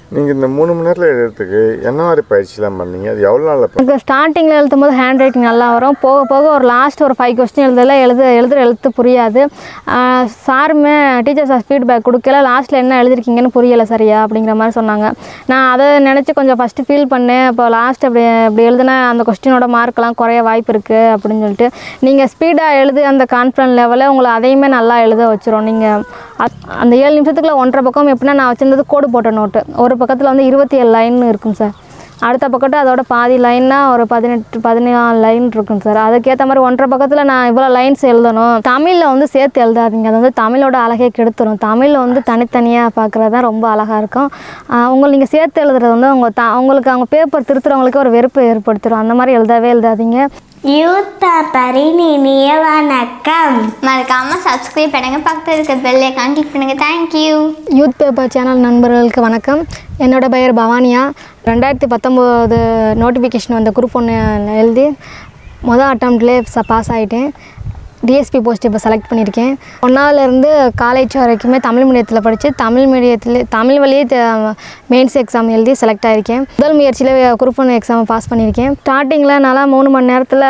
நீங்கள் இந்த மூணு மணி நேரத்தில் எழுதுறதுக்கு என்ன மாதிரி பயிற்சிலாம் பண்ணீங்க அது எவ்வளோ நாளில் எனக்கு ஸ்டார்டிங்கில் எழுதும் போது ஹேண்ட் ரைட்டிங் நல்லா வரும் போக போக ஒரு லாஸ்ட் ஒரு ஃபைவ் கொஸ்டின் எழுதல எழுத எழுதுகிற எழுத்து புரியாது ஆஹ் சாருமே டீச்சர்ஸ் ஃபீட்பேக் கொடுக்கல லாஸ்ட்டில் என்ன எழுதிருக்கீங்கன்னு புரியலை சரியா அப்படிங்கிற மாதிரி சொன்னாங்க நான் அதை நினச்சி கொஞ்சம் ஃபஸ்ட்டு ஃபீல் பண்ணேன் இப்போ லாஸ்ட் அப்படி இப்படி எழுதுனா அந்த கொஸ்டினோட மார்க்கெலாம் குறைய வாய்ப்பு இருக்குது அப்படின்னு சொல்லிட்டு நீங்கள் ஸ்பீடாக எழுது அந்த கான்ஃபிடன்ட் லெவலில் உங்களை அதையுமே நல்லா எழுத வச்சிரும் நீங்கள் அந்த ஏழு நிமிஷத்துக்குள்ள ஒன்றரை பக்கம் எப்படின்னா நான் வச்சிருந்தது கோடு போட்ட நோட்டு ஒரு பக்கத்தில் வந்து இருபத்தி ஏழு லைன் இருக்கும் சார் அடுத்த பக்கத்து அதோட பாதி லைன்னா ஒரு பதினெட்டு பதினாலு லைன் இருக்கும் சார் அதுக்கேற்ற மாதிரி ஒன்றரை பக்கத்தில் நான் இவ்வளோ லைன்ஸ் எழுதணும் தமிழில் வந்து சேர்த்து எழுதாதீங்க அது வந்து தமிழோட அழகே கெடுத்துரும் தமிழில் வந்து தனித்தனியாக பார்க்குறது தான் ரொம்ப அழகாக இருக்கும் ஆஹ் உங்களை நீங்கள் சேர்த்து எழுதுறது வந்து உங்கள் த உங்களுக்கு அவங்க பேப்பர் திருத்துறவங்களுக்கு ஒரு வெறுப்பு ஏற்படுத்திடும் அந்த மாதிரி எழுதவே எழுதாதீங்க யூத் பேப்பரின் இனிய வணக்கம் மறக்காமல் சப்ஸ்கிரைப் பண்ணுங்கள் பக்கத்தில் இருக்க பெல் ஐக்கான் கிளிக் பண்ணுங்கள் தேங்க்யூ யூத் பேப்பர் சேனல் நண்பர்களுக்கு வணக்கம் என்னோட பெயர் பவானியா ரெண்டாயிரத்தி பத்தொம்போது நோட்டிஃபிகேஷன் வந்த குரூப் ஒன்று எழுதி மொதல் அட்டம்ப்ட்லேயே பாஸ் ஆகிட்டேன் டிஎஸ்பி போஸ்ட் இப்போ செலக்ட் பண்ணியிருக்கேன் ஒன்றாவதுலேருந்து காலேஜ் வரைக்குமே தமிழ் மீடியத்தில் படித்து தமிழ் மீடியத்தில் தமிழ் வழியே மெயின்ஸ் எக்ஸாம் எழுதி செலக்ட் ஆகியிருக்கேன் முதல் முயற்சியில் குரூப் ஒன் எக்ஸாம் பாஸ் பண்ணியிருக்கேன் ஸ்டார்டிங்கில் நல்லா மூணு மணி நேரத்தில்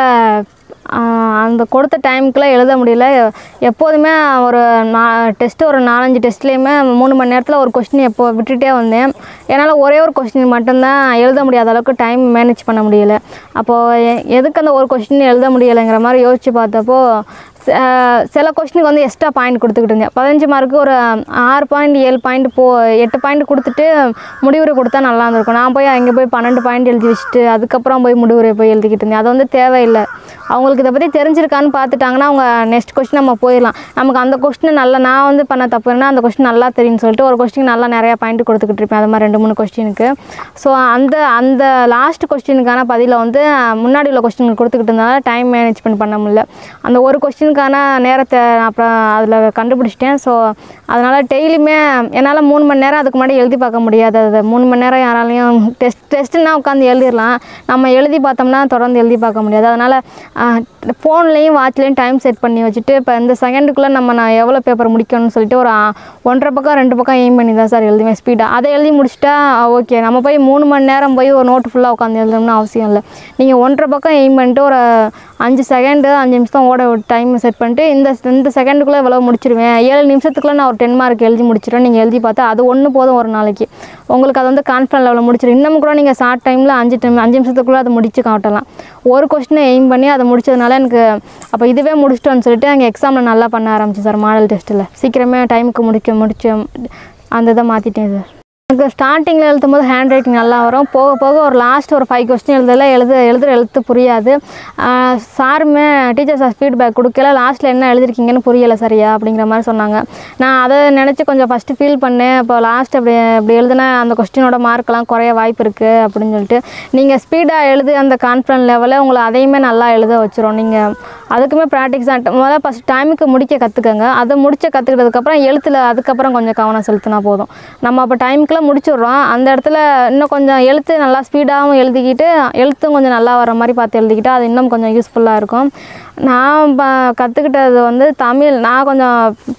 ஆஹ் அந்த கொடுத்த டைமுக்குள்ளே எழுத முடியல எப்போதுமே ஒரு நா டெஸ்ட்டு ஒரு நாலஞ்சு டெஸ்ட்லேயுமே மூணு மணி நேரத்தில் ஒரு கொஸ்டின் எப்போ விட்டுட்டே வந்தேன் என்னால் ஒரே ஒரு கொஸ்டின் மட்டும்தான் எழுத முடியாத அளவுக்கு டைம் மேனேஜ் பண்ண முடியல அப்போது எ- எதுக்கு அந்த ஒரு கொஸ்டின் எழுத முடியலைங்கிற மாதிரி யோசித்து பார்த்தப்போ ச- ஆஹ் சில கொஸ்டினுக்கு வந்து எக்ஸ்ட்ரா பாயிண்ட் கொடுத்துக்கிட்டு இருந்தேன் பதினஞ்சு மார்க்கு ஒரு ஆறு பாயிண்ட் ஏழு பாயிண்ட் போ எட்டு பாயிண்ட் கொடுத்துட்டு முடிவுரை கொடுத்தா நல்லா இருந்திருக்கும் நான் போய் அங்கே போய் பன்னெண்டு பாயிண்ட் எழுதி வச்சுட்டு அதுக்கப்புறம் போய் முடிவுரை போய் எழுதிக்கிட்டு இருந்தேன் அது வந்து தேவையில்லை அவங்களுக்கு இதை பற்றி தெரிஞ்சிருக்கான்னு பார்த்துட்டாங்கன்னா அவங்க நெக்ஸ்ட் கொஸ்டின் நம்ம போயிடலாம் நமக்கு அந்த கொஸ்டின் நல்லா நான் வந்து பண்ண தப்பு என்ன அந்த கொஸ்டின் நல்லா தெரியும்னு சொல்லிட்டு ஒரு கொஸ்டின் நல்லா நிறையா பாயிண்ட் கொடுத்துக்கிட்டு இருப்பேன் அது மாதிரி ரெண்டு மூணு கொஸ்டினுக்கு ஸோ அந்த அந்த லாஸ்ட் கொஸ்டினுக்கான பதிலை வந்து முன்னாடி உள்ள கொஸ்டின் கொடுத்துக்கிட்டு இருந்தனால டைம் மேனேஜ்மெண்ட் பண்ண முடியல அந்த ஒரு கொஸ்டினுக்கான நேரத்தை நான் அப்புறம் அதில் கண்டுபிடிச்சிட்டேன் ஸோ அதனால் டெய்லியுமே என்னால் மூணு மணி நேரம் அதுக்கு முன்னாடி எழுதி பார்க்க முடியாது அது மூணு மணி நேரம் யாராலையும் டெஸ்ட் டெஸ்ட்டுன்னா உட்காந்து எழுதிடலாம் நம்ம எழுதி பார்த்தோம்னா தொடர்ந்து எழுதி பார்க்க முடியாது அதனால் ஃபோன்லேயும் வாட்ச்லேயும் டைம் செட் பண்ணி வச்சுட்டு இப்போ இந்த செகண்டுக்குள்ளே நம்ம நான் எவ்வளோ பேப்பர் முடிக்கணும்னு சொல்லிட்டு ஒரு ஆ, ஒன்றரை பக்கம் ரெண்டு பக்கம் எய்ம் பண்ணி தான் சார் எழுதுவேன் ஸ்பீடாக அதை எழுதி முடிச்சிட்டா ஓகே நம்ம போய் மூணு மணி நேரம் போய் ஒரு நோட்டு ஃபுல்லாக உட்காந்து எழுதணும்னு அவசியம் இல்லை நீங்கள் ஒன்றரை பக்கம் எய்ம் பண்ணிட்டு ஒரு அஞ்சு செகண்டு அஞ்சு நிமிஷம் ஓட டைம் செட் பண்ணிட்டு இந்த இந்த செகண்டுக்குள்ளே இவ்வளோ முடிச்சிருவேன் ஏழு நிமிஷத்துக்குள்ளே நான் ஒரு டென் மார்க் எழுதி முடிச்சிடுவேன் நீங்கள் எழுதி பார்த்தா அது ஒன்று போதும் ஒரு நாளைக்கு உங்களுக்கு அது வந்து கான்ஃபிடன்ட் லெவலில் முடிச்சிடும் இன்னமும் கூட நீங்கள் ஷார்ட் டைமில் அஞ்சு டைம் அஞ்சு நிமிஷத்துக்குள்ளே அதை முடிச்சு காட்டலாம் ஒரு கொஸ்டினை எய்ம் பண்ணி அதை முடிச்சதுனால எனக்கு அப்போ இதுவே முடிச்சிட்டோன்னு சொல்லிட்டு அங்கே எக்ஸாமில் நல்லா பண்ண ஆரம்பிச்சேன் சார் மாடல் டெஸ்ட்டில் சீக்கிரமே டைமுக்கு முடிக்க முடிச்ச அந்த இதை மாற்றிட்டேன் சார் எனக்கு ஸ்டார்டிங்கில் எழுதும் போது ஹேண்ட் ரைட்டிங் நல்லா வரும் போக போக ஒரு லாஸ்ட் ஒரு ஃபைவ் கொஸ்டின் எழுதல எழுத எழுதுகிற எழுத்து புரியாது ஆஹ் சாருமே டீச்சர்ஸ் ஃபீட்பேக் கொடுக்கல லாஸ்ட்டில் என்ன எழுதிருக்கீங்கன்னு புரியலை சரியா அப்படிங்கிற மாதிரி சொன்னாங்க நான் அதை நினச்சி கொஞ்சம் ஃபஸ்ட்டு ஃபீல் பண்ணேன் இப்போ லாஸ்ட் அப்படி இப்படி எழுதுனா அந்த கொஸ்டினோட மார்க்கெலாம் குறைய வாய்ப்பு இருக்குது அப்படின்னு சொல்லிட்டு நீங்கள் ஸ்பீடாக எழுது அந்த கான்ஃபிடன்ட் லெவலில் உங்களை அதையுமே நல்லா எழுத வச்சிரும் நீங்கள் அதுக்குமே ப்ராக்டிஸ் முதல்ல ஃபஸ்ட் டைமுக்கு முடிக்க கற்றுக்கங்க அதை முடிச்ச கற்றுக்கிட்டதுக்கப்புறம் எழுத்தில் அதுக்கப்புறம் கொஞ்சம் கவனம் செலுத்தினா போதும் நம்ம அப்போ டைமுக்குள்ளே முடிச்சிடுறோம் அந்த இடத்துல இன்னும் கொஞ்சம் எழுத்து நல்லா ஸ்பீடாகவும் எழுதிக்கிட்டு எழுத்தும் கொஞ்சம் நல்லா வர மாதிரி பார்த்து எழுதிக்கிட்டா அது இன்னும் கொஞ்சம் யூஸ்ஃபுல்லாக இருக்கும் நான் ப கற்றுக்கிட்டது வந்து தமிழ் நான் கொஞ்சம்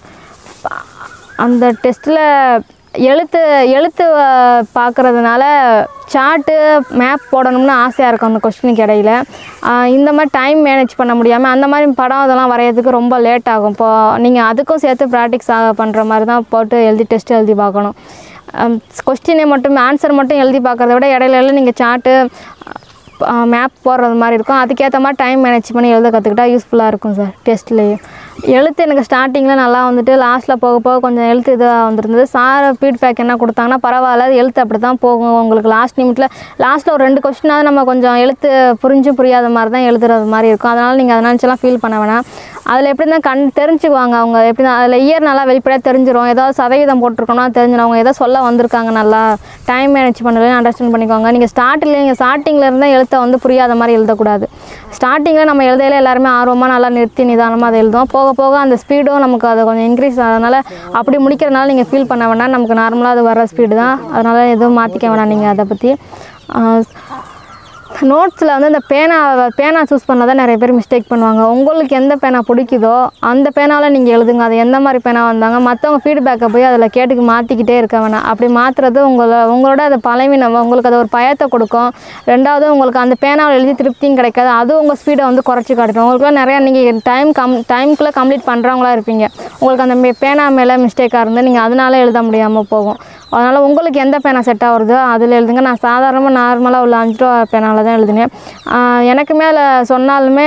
அந்த டெஸ்ட்டில் எழுத்து எழுத்து அஹ், பார்க்கறதுனால சார்ட்டு மேப் போடணும்னு ஆசையாக இருக்கும் அந்த கொஸ்டினுக்கு இடையில ஆஹ், இந்த மாதிரி டைம் மேனேஜ் பண்ண முடியாமல் அந்த மாதிரி படம் இதெல்லாம் வரைகிறதுக்கு ரொம்ப லேட் ஆகும் இப்போ நீங்கள் அதுக்கும் சேர்த்து ப்ராக்டிஸ் பண்ணுற மாதிரி தான் போட்டு எழுதி டெஸ்ட் எழுதி பார்க்கணும் கொஸ்டினை மட்டும் ஆன்சர் மட்டும் எழுதி பார்க்குறத விட இடையில இடையில நீங்கள் சார்ட்டு மேப் போடுறது மாதிரி இருக்கும் அதுக்கேற்ற மாதிரி டைம் மேனேஜ் பண்ணி எழுத கற்றுக்கிட்டா யூஸ்ஃபுல்லாக இருக்கும் சார் டெஸ்ட்லேயே எழுத்து எனக்கு ஸ்டார்டிங்கில் நல்லா வந்துட்டு லாஸ்ட்டில் போக போக கொஞ்சம் எழுத்து இதாக வந்துருந்தது சார் ஃபீட்பேக் என்ன கொடுத்தாங்கன்னா பரவாயில்ல எழுத்து அப்படி தான் போகும் உங்களுக்கு லாஸ்ட் நிமிட்டில் லாஸ்ட்டில் ஒரு ரெண்டு கொஸ்டினாவது நம்ம கொஞ்சம் எழுத்து புரிஞ்சு புரியாத மாதிரி தான் எழுதுறது மாதிரி இருக்கும் அதனால் நீங்கள் அதை நினச்செல்லாம் ஃபீல் பண்ண வேணாம் அதில் எப்படி தான் கண் தெரிஞ்சுக்குவாங்க அவங்க எப்படி தான் அதில் இயர் நல்லா வெளிப்படையாக தெரிஞ்சிரும் ஏதாவது சதவீதம் போட்டிருக்கோம்னா தெரிஞ்சிடும் அவங்க ஏதோ சொல்ல வந்திருக்காங்க நல்லா டைம் மேனேஜ் பண்ணல அண்டர்ஸ்டாண்ட் பண்ணிக்கோங்க நீங்கள் ஸ்டார்டில் நீங்கள் ஸ்டார்டிங்கில் இருந்தால் எழுத்தை வந்து புரியாத மாதிரி எழுதக்கூடாது ஸ்டார்டிங்கில் நம்ம எழுதையில எல்லாருமே ஆர்வமாக நல்லா நிறுத்தி நிதானமாக அதை எழுதுவோம் போக போக அந்த ஸ்பீடும் நமக்கு அது கொஞ்சம் இன்க்ரீஸ் ஆகிறதுனால அப்படி முடிக்கிறதுனால நீங்கள் ஃபீல் பண்ண வேண்டாம் நமக்கு நார்மலாக அது வர ஸ்பீடு தான் அதனால் எதுவும் மாற்றிக்க வேணாம் நீங்கள் அதை பற்றி நோட்ஸில் வந்து இந்த பேனா பேனா சூஸ் பண்ண தான் நிறைய பேர் மிஸ்டேக் பண்ணுவாங்க உங்களுக்கு எந்த பேனா பிடிக்குதோ அந்த பேனாவில் நீங்கள் எழுதுங்க அது எந்த மாதிரி பேனா வந்தாங்க மற்றவங்க ஃபீட்பேக்கை போய் அதில் கேட்டுக்கு மாற்றிக்கிட்டே இருக்க வேணாம் அப்படி மாற்றுறது உங்களை உங்களோட அது பழவினம் உங்களுக்கு அது ஒரு பயத்தை கொடுக்கும் ரெண்டாவது உங்களுக்கு அந்த பேனாவில் எழுதி திருப்தியும் கிடைக்காது அது உங்கள் ஸ்பீடை வந்து குறைச்சி காட்டிடும் உங்களுக்குலாம் நிறையா நீங்கள் டைம் கம் டைம்குள்ளே கம்ப்ளீட் பண்ணுறவங்களா இருப்பீங்க உங்களுக்கு அந்த மே- பேனா மேலே மிஸ்டேக்காக இருந்து நீங்கள் அதனால எழுத முடியாமல் போகும் அதனால் உங்களுக்கு எந்த பேனா செட் ஆகுறதோ அதில் எழுதுங்க நான் சாதாரணமாக நார்மலாக உள்ள அஞ்சு ரூபா பேனாவில் தான் எழுதினேன் ஆஹ் எனக்குமே அதில் சொன்னாலுமே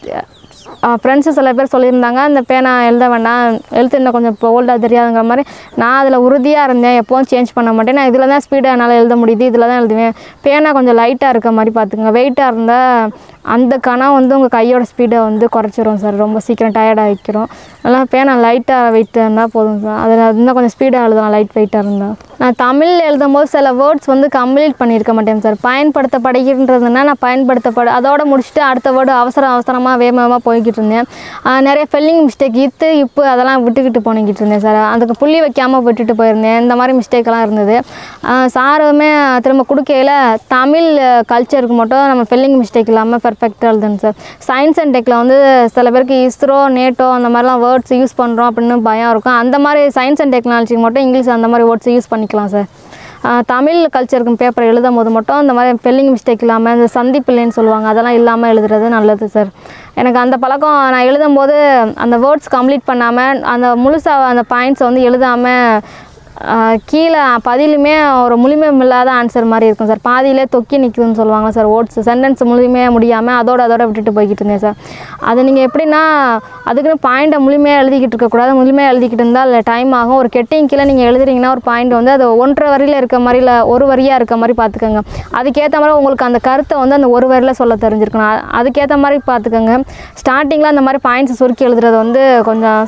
ஃப்ரெண்ட்ஸு சில பேர் சொல்லியிருந்தாங்க அந்த பேனா எழுத வேண்டாம் எழுத்து இன்னும் கொஞ்சம் இப்போ ஓல்டாக தெரியாதுங்கிற மாதிரி நான் அதில் உறுதியாக இருந்தேன் எப்போவும் சேஞ்ச் பண்ண மாட்டேன் நான் இதில் தான் ஸ்பீடாக என்னால் எழுத முடியுது இதில் தான் எழுதுவேன் பேனா கொஞ்சம் லைட்டாக இருக்க மாதிரி பார்த்துங்க வெயிட்டாக இருந்தால் அந்த கணம் வந்து உங்கள் கையோட ஸ்பீடை வந்து குறைச்சிரும் சார் ரொம்ப சீக்கிரம் டயர்டாக வைக்கிறோம் அதனால் பேனா லைட்டாக வெயிட்டாக இருந்தால் போதும் சார் அதில் இன்னும் கொஞ்சம் ஸ்பீடாக எழுதலாம் லைட் வெயிட்டாக இருந்தால் நான் தமிழ் எழுதும்போது சில வேர்ட்ஸ் வந்து கம்ப்ளீட் பண்ணியிருக்க மாட்டேன் சார் பயன்படுத்தப்படுகின்றதுனா நான் பயன்படுத்தப்பட அதோட முடிச்சுட்டு அடுத்த வேர்டு அவசர அவசரமாக வேகமாக போய்கிட்டு இருந்தேன் ஆஹ் நிறைய ஸ்பெல்லிங் மிஸ்டேக் இத்து இப்போ அதெல்லாம் விட்டுக்கிட்டு போனிக்கிட்டு இருந்தேன் சார் அதுக்கு புள்ளி வைக்காமல் விட்டுட்டு போயிருந்தேன் இந்த மாதிரி மிஸ்டேக்கெல்லாம் இருந்தது ஆஹ் சாருமே திரும்ப கொடுக்கையில் தமிழ் கல்ச்சருக்கு மட்டும் நம்ம ஸ்பெல்லிங் மிஸ்டேக் இல்லாமல் பெர்ஃபெக்டாக எழுதுங்க சார் சயின்ஸ் அண்ட் டெக்கில் வந்து சில பேருக்கு இஸ்ரோ நேட்டோ அந்த மாதிரிலாம் வேர்ட்ஸ் யூஸ் பண்ணுறோம் அப்படின்னு பயம் இருக்கும் அந்த மாதிரி சயின்ஸ் அண்ட் டெக்னாலஜிக்கு மட்டும் இங்கிலீஷ் அந்த மாதிரி வேர்ட்ஸ் யூஸ் பண்ணிக்கலாம் சார் ஆஹ் தமிழ் கல்ச்சருக்கு பேப்பர் எழுதும் போது மட்டும் இந்த மாதிரி ஸ்பெல்லிங் மிஸ்டேக் இல்லாமல் இந்த சந்திப்பில்லைன்னு சொல்லுவாங்க அதெல்லாம் இல்லாமல் எழுதுறது நல்லது சார் எனக்கு அந்த பழக்கம் நான் எழுதும்போது அந்த வேர்ட்ஸ் கம்ப்ளீட் பண்ணாமல் அந்த முழுசாக அந்த பாயிண்ட்ஸை வந்து எழுதாமல் ஆஹ் கீழே பதிலுமே ஒரு முழுமையம் இல்லாத ஆன்சர் மாதிரி இருக்கும் சார் பாதியிலே தொக்கி நிற்குதுன்னு சொல்லுவாங்க சார் ஓட்ஸ் சென்டென்ஸ் முழுமையாக முடியாமல் அதோட அதோட விட்டுட்டு போய்கிட்டு இருந்தேன் சார் அது நீங்கள் எப்படின்னா அதுக்குன்னு பாயிண்ட்டை முழுமையாக எழுதிக்கிட்டு இருக்கக்கூடாது முழுமையாக எழுதிக்கிட்டு இருந்தால் டைம் ஆகும் ஒரு கெட்டிங் கீழே நீங்கள் எழுதுறீங்கன்னா ஒரு பாயிண்ட் வந்து அது ஒன்றரை வரியில் இருக்க மாதிரி இல்லை ஒரு வரியாக இருக்க மாதிரி பார்த்துக்கோங்க அதுக்கேற்ற மாதிரி உங்களுக்கு அந்த கருத்தை வந்து அந்த ஒரு வரியில் சொல்ல தெரிஞ்சிருக்கணும் அ- அதுக்கேற்ற மாதிரி பார்த்துக்கோங்க ஸ்டார்டிங்கில் அந்த மாதிரி பாயிண்ட்ஸ் சுருக்கி எழுதுறது வந்து கொஞ்சம்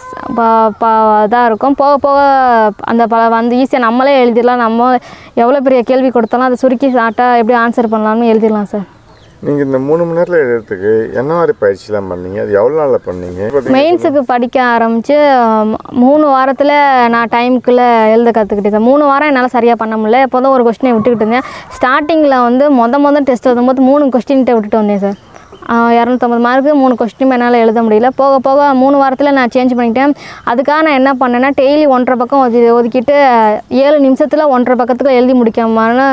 இதாக இருக்கும் போக போக அந்த பல வந்து ஈஸியாக நம்மளே எழுதிடலாம் நம்ம எவ்வளோ பெரிய கேள்வி கொடுத்தாலும் அதை சுருக்கி ஷார்ட்டாக எப்படி ஆன்சர் பண்ணலாம்னு எழுதிடலாம் சார் நீங்கள் இந்த மூணு மணி நேரத்தில் எழுதுறதுக்கு என்ன மாதிரி பயிற்சிலாம் பண்ணீங்க அது எவ்வளோ நாளில் பண்ணீங்க பார்த்தீங்கன்னா மெயின்ஸுக்கு படிக்க ஆரம்பித்து மூணு வாரத்தில் நான் டைமுக்குள்ளே எழுத கற்றுக்கிட்டேன் சார் மூணு வாரம் என்னால் சரியாக பண்ண முடியல எப்போதும் ஒரு கொஸ்டினை விட்டுக்கிட்டு இருந்தேன் ஸ்டார்டிங்கில் வந்து மொத மொதல் டெஸ்ட் எழுதும்போது மூணு கொஸ்டின்கிட்ட விட்டுட்டு வந்தேன் சார் இரநூத்தம்பது மார்க்கு மூணு கொஸ்டின் என்னால் எழுத முடியல போக போக மூணு வாரத்தில் நான் சேஞ்ச் பண்ணிக்கிட்டேன் அதுக்காக நான் என்ன பண்ணேன்னா டெய்லி ஒன்றரை பக்கம் ஒதி ஒதுக்கிட்டு ஏழு நிமிஷத்தில் ஒன்றரை பக்கத்துக்கு எழுதி முடிக்காமனு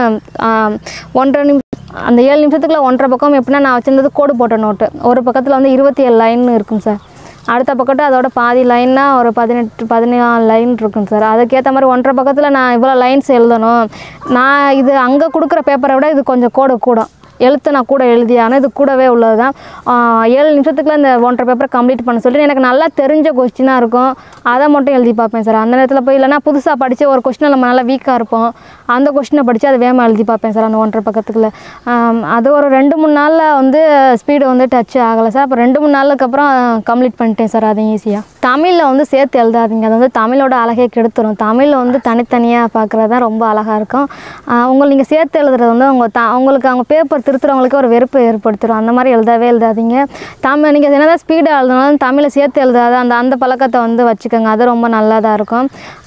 ஒன்றரை நிமிஷம் அந்த ஏழு நிமிஷத்துக்குள்ள ஒன்றரை பக்கம் எப்படின்னா நான் வச்சிருந்தது கோடு போட்ட நோட்டு ஒரு பக்கத்தில் வந்து இருபத்தி ஏழு லைன் இருக்கும் சார் அடுத்த பக்கத்து அதோட பாதி லைன்னா ஒரு பதினெட்டு பதினாலு லைன் இருக்கும் சார் அதுக்கேற்ற மாதிரி ஒன்றரை பக்கத்தில் நான் இவ்வளோ லைன்ஸ் எழுதணும் நான் இது அங்கே கொடுக்குற பேப்பரை விட இது கொஞ்சம் கோடு கூடும் எழுத்து நான் கூட எழுதியானே இது கூடவே உள்ளது தான் ஏழு நிமிஷத்துக்குள்ள இந்த ஒன்றரை பேப்பர் கம்ப்ளீட் பண்ண சொல்லிட்டு எனக்கு நல்லா தெரிஞ்ச கொஸ்டினாக இருக்கும் அதை மட்டும் எழுதி பார்ப்பேன் சார் அந்த நேரத்தில் போய் இல்லைன்னா புதுசாக படித்து ஒரு கொஸ்டினில் நம்ம நல்லா வீக்காக இருப்போம் அந்த கொஸ்டினை படித்து அதை வேகமாக எழுதி பார்ப்பேன் சார் அந்த ஒன்றரை பக்கத்துக்குள்ள ஆம், அது ஒரு ரெண்டு மூணு நாளில் வந்து ஸ்பீடு வந்து டச் ஆகலை சார் அப்போ ரெண்டு மூணு நாளுக்கு அப்புறம் கம்ப்ளீட் பண்ணிட்டேன் சார் அதையும் ஈஸியாக தமிழில் வந்து சேர்த்து எழுதாதீங்க அது வந்து தமிழோட அழகே கெடுத்துரும் தமிழில் வந்து தனித்தனியாக பார்க்குறது தான் ரொம்ப அழகாக இருக்கும் ஆஹ் உங்களை நீங்கள் சேர்த்து எழுதுறது வந்து உங்கள் த உங்களுக்கு அவங்க பேப்பர் திருத்துறவங்களுக்கு ஒரு வெறுப்பை ஏற்படுத்திடும் அந்த மாதிரி எழுதவே எழுதாதீங்க தமிழ் நீங்கள் என்னதான் ஸ்பீடாக எழுதினாலும் தமிழை சேர்த்து எழுதாத அந்த அந்த பழக்கத்தை வந்து வச்சுக்கோங்க அது ரொம்ப நல்லதாக இருக்கும்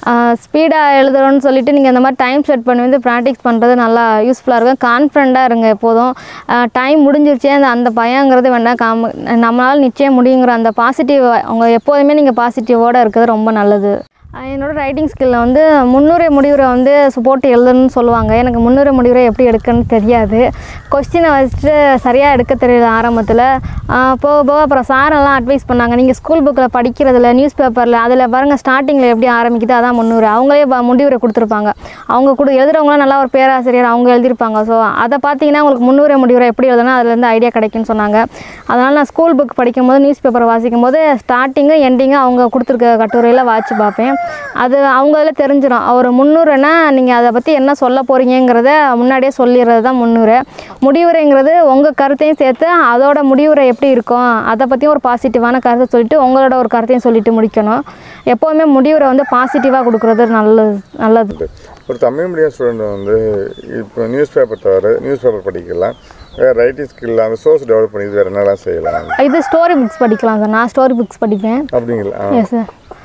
ஸ்பீடாக எழுதுறோன்னு சொல்லிட்டு நீங்கள் இந்த மாதிரி டைம் செட் பண்ணி வந்து ப்ராக்டிஸ் பண்ணுறது நல்லா யூஸ்ஃபுல்லாக இருக்கும் கான்ஃபிடண்ட்டாக இருங்க எப்போதும் டைம் முடிஞ்சிருச்சே அந்த அந்த பயங்கிறது வேண்டாம் காம நம்மளால் நிச்சயம் முடியுங்கிற அந்த பாசிட்டிவ் அவங்க எப்போதுமே நீங்கள் பாசிட்டிவோடு இருக்கிறது ரொம்ப நல்லது அஹ் என்னோட ரைட்டிங் ஸ்கில்லில் வந்து முன்னுரை முடிவுரை வந்து போட்டு எழுதணும்னு சொல்லுவாங்க எனக்கு முன்னுரை முடிவுரை எப்படி எடுக்கணும்னு தெரியாது கொஸ்டினை வச்சுட்டு சரியாக எடுக்க தெரியல ஆரம்பத்தில் போக போக அப்புறம் சாரெல்லாம் அட்வைஸ் பண்ணாங்க நீங்கள் ஸ்கூல் புக்கில் படிக்கிறதுல நியூஸ் பேப்பரில் அதில் பாருங்கள் ஸ்டார்டிங்கில் எப்படி ஆரம்பிக்குது அதான் முன்னுரை அவங்களே ப- முடிவுரை கொடுத்துருப்பாங்க அவங்க கொடு எழுதுறவங்களாம் நல்லா ஒரு பேராசிரியர் அவங்க எழுதியிருப்பாங்க ஸோ அதை பார்த்தீங்கன்னா உங்களுக்கு முன்னுரை முடிவுரை எப்படி எழுதணும் அதுலேருந்து ஐடியா கிடைக்கும்னு சொன்னாங்க அதனால் நான் ஸ்கூல் புக் படிக்கும்போது நியூஸ் பேப்பர் வாசிக்கும் போது ஸ்டார்டிங்கு எண்டிங்கு அவங்க கொடுத்துருக்க கட்டுரையில் வாசிச்சு பார்ப்பேன் அது அவங்க இதில் தெரிஞ்சிடும் ஒரு முன்னுரைனா நீங்கள் அதை பற்றி என்ன சொல்ல போகிறீங்கிறத முன்னாடியே சொல்லிடுறது தான் முன்னுரை முடிவுரைங்கிறது உங்கள் கருத்தையும் சேர்த்து அதோட முடிவுரை எப்படி இருக்கும் அதை பற்றியும் ஒரு பாசிட்டிவான கருத்தை சொல்லிட்டு உங்களோட ஒரு கருத்தையும் சொல்லிட்டு முடிக்கணும் எப்போவுமே முடிவுரை வந்து பாசிட்டிவாக கொடுக்குறது நல்லது நல்லது ஒரு தமிழ் மீடியம் ஸ்டூடெண்ட் வந்து இப்போ நியூஸ் பேப்பர் தவிர நியூஸ் பேப்பர் படிக்கலாம் வேறு ரைட்டிங் ஸ்கில் அந்த சோர்ஸ் டெவலப் பண்ணி வேறு என்னெல்லாம் செய்யலாம் இது ஸ்டோரி புக்ஸ் படிக்கலாம் சார் நான் ஸ்டோரி புக்ஸ் படிப்பேன் அப்படிங்களா எஸ் சார்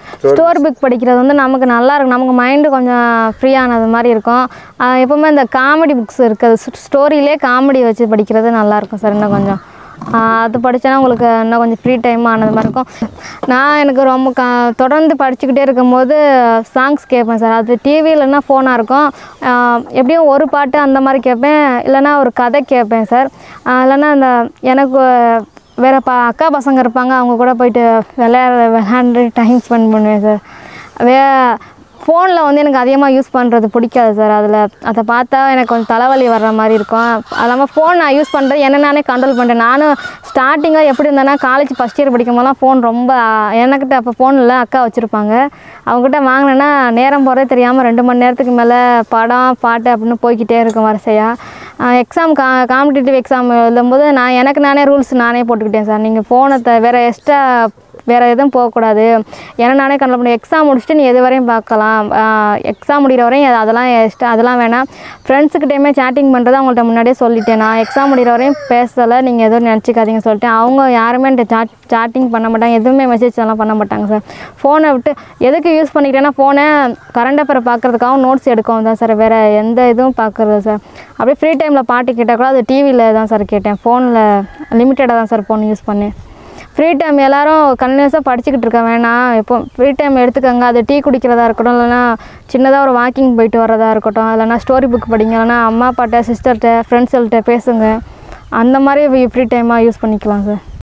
ஸ்டோரி புக் படிக்கிறது வந்து நமக்கு நல்லா இருக்கும் நமக்கு மைண்டு கொஞ்சம் ஃப்ரீ ஆனது மாதிரி இருக்கும் ஆஹ் எப்பவுமே இந்த காமெடி புக்ஸ் இருக்குது ஸ்டோரியிலே காமெடி வச்சு படிக்கிறது நல்லாயிருக்கும் சார் இன்னும் கொஞ்சம் ஆஹ் அது படித்தேன்னா உங்களுக்கு இன்னும் கொஞ்சம் ஃப்ரீ டைம் ஆனது மாதிரி இருக்கும் நான் எனக்கு ரொம்ப க தொடர்ந்து படிச்சுக்கிட்டே இருக்கும்போது சாங்ஸ் கேட்பேன் சார் அது டிவி இல்லைன்னா ஃபோனாக இருக்கும் ஆஹ் எப்படியும் ஒரு பாட்டு அந்த மாதிரி கேட்பேன் இல்லைன்னா ஒரு கதை கேட்பேன் சார் ஆஹ் இல்லைன்னா அந்த எனக்கு வேறு பா அக்கா பசங்க இருப்பாங்க அவங்க கூட போயிட்டு விளையாட விளையாண்டு டைம் ஸ்பெண்ட் பண்ணுவேன் சார் வே ஃபோனில் வந்து எனக்கு அதிகமாக யூஸ் பண்ணுறது பிடிக்காது சார் அதில் அதை பார்த்தா எனக்கு கொஞ்சம் தலைவலி வர்ற மாதிரி இருக்கும் அது இல்லாமல் ஃபோன் நான் யூஸ் பண்ணுறது என்ன நானே கண்ட்ரோல் பண்ணுறேன் நானும் ஸ்டார்டிங்காக எப்படி இருந்தேன்னா காலேஜ் ஃபஸ்ட் இயர் படிக்கும் போதெல்லாம் ஃபோன் ரொம்ப எனக்கிட்ட அப்போ ஃபோன் இல்லை அக்கா வச்சுருப்பாங்க அவங்ககிட்ட வாங்கினேன்னா நேரம் போகிறதே தெரியாமல் ரெண்டு மணி நேரத்துக்கு மேலே படம் பாட்டு அப்படின்னு போய்க்கிட்டே இருக்கும் வரிசையாக எக்ஸாம் கா காம்படிட்டிவ் எக்ஸாம் எழுதும்போது நான் எனக்கு நானே ரூல்ஸ் நானே போட்டுக்கிட்டேன் சார் நீங்கள் ஃபோனை த வேறு எக்ஸ்ட்ரா வேறு எதுவும் போகக்கூடாது ஏன்னா நானே கண்ட்ரோல் பண்ணி எக்ஸாம் முடிச்சுட்டு நீ எது வரையும் பார்க்கலாம் எக்ஸாம் முடிகிற வரையும் அது- அதெல்லாம் எக்ஸ்ட்ரா அதெல்லாம் வேணாம் ஃப்ரெண்ட்ஸுக்கிட்டேயுமே சேட்டிங் பண்ணுறது அவங்கள்ட்ட முன்னாடியே சொல்லிட்டேன் நான் எக்ஸாம் முடிகிற வரையும் பேசலை நீங்கள் எதுவும் நினச்சிக்காதீங்க சொல்லிட்டு அவங்க யாருமே என்கிட்ட சாட் சாட்டிங் பண்ண மாட்டாங்க எதுவுமே மெசேஜ் எல்லாம் பண்ண மாட்டாங்க சார் ஃபோனை விட்டு எதுக்கு யூஸ் பண்ணிக்கிட்டேன்னா ஃபோனை கரண்ட் அஃபேர் பார்க்குறதுக்காகவும் நோட்ஸ் எடுக்கவும் தான் சார் வேறு எந்த இதுவும் பார்க்குறது சார் அப்படியே ஃப்ரீ டைமில் பாட்டு கேட்டால் கூட அது டிவியில் தான் சார் கேட்டேன் ஃபோனில் லிமிட்டடாக தான் சார் ஃபோன் யூஸ் பண்ணேன் ஃப்ரீ டைம் எல்லாரும் கன்டினியூஸாக படிச்சுக்கிட்டு இருக்க வேணாம் இப்போ ஃப்ரீ டைம் எடுத்துக்கோங்க அது டீ குடிக்கிறதா இருக்கட்டும் இல்லைனா சின்னதாக ஒரு வாக்கிங் போயிட்டு வரதா இருக்கட்டும் இல்லைனா ஸ்டோரி புக் படிங்க இல்லைனா அம்மா அப்பாட்ட சிஸ்டர்கிட்ட ஃப்ரெண்ட்ஸ்கள்கிட்ட பேசுங்க அந்த மாதிரி ஃப்ரீ டைமாக யூஸ் பண்ணிக்கலாம் சார்